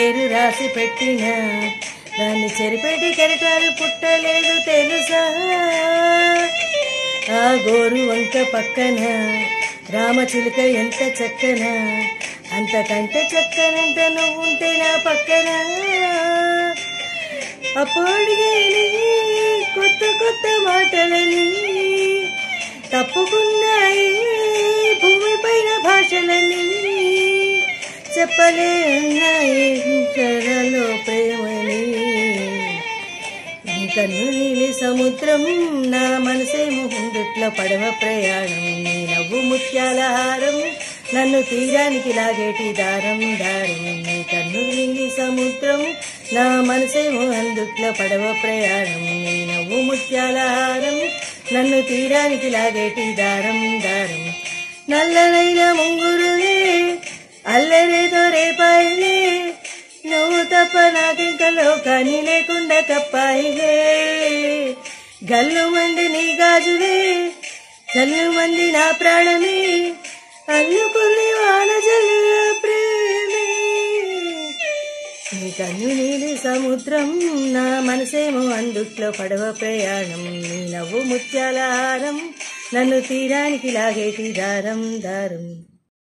పేరు రాసి పెట్టిన దాన్ని చెరిపెట్టి కెరటాలు పుట్టలేదు తెలుసా ఆ గోరు వంక పక్కన రామచిలుక ఎంత చక్కన అంతకంటే చక్కనంత నువ్వుంటే నా పక్కన అప్పటికేని కొత్త కొత్త మాటలని తప్పుకున్నాయి భూమిపైన భాషలని చెప్పలే ఉన్నాయి కలలో ప్రేమని నీ కన్ను నీలి సముద్రం నా మనసేమో ముందుట్ల పడవ ప్రయాణం నీ నవ్వు ముత్యాల హారం నన్ను తీరానికి లాగేటి దారం దారం నీ కన్ను నీలి సముద్రం నా మనసేమో అందుట్ల పడవ ప్రయాణం నీ నవ్వు ముత్యాల హారం నన్ను తీరానికి లాగేటి దారం దారం నల్లనైన ముంగురులే అల్లరేదో రేపాయిలే నువ్వు తప్ప నాకింక లోకాన్ని లేకుండా కప్పాయిలే గల్లు మంది నీ గాజులే చల్లు మంది నా ప్రాణమే అల్లుకుని వాన జల్లుల ప్రేమే నీ కన్ను నీలి సముద్రం నా మనసేమో అందుట్లో పడవ ప్రయాణం నీ నవ్వు ముత్యాల హారం నన్ను తీరానికి లాగేటి దారం దారం